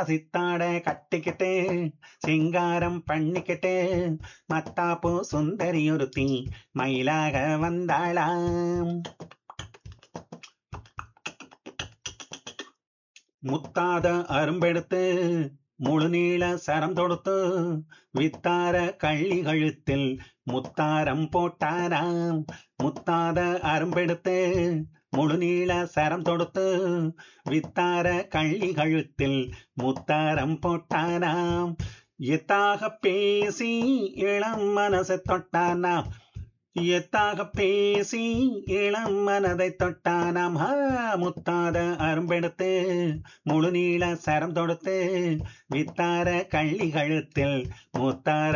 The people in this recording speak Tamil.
சித்தாட கட்டிக்கிட்டு சிங்காரம் பண்ணிக்கிட்டு மத்தாப்பு சுந்தரி ஒருத்தி மயிலாக வந்தாளாம் முத்தாத அரும்பெடுத்து முழுநீள சரம் தொடுத்து வித்தார கள்ளி கழுத்தில் முத்தாரம் போட்டாராம் முத்தாத அரும்பெடுத்து முழுநீள சரம் தொடுத்து வித்தார கள்ளி கழுத்தில் முத்தாரம் போட்டாராம் எத்தாக பேசி இளம் மனசை தொட்டானாம் எத்தாக பேசி இளம் மனதை தொட்டானாம் ஹா முத்தாத அரும்பெடுத்து முழுநீள சரம் தொடுத்து வித்தார கள்ளி கழுத்தில் முத்தார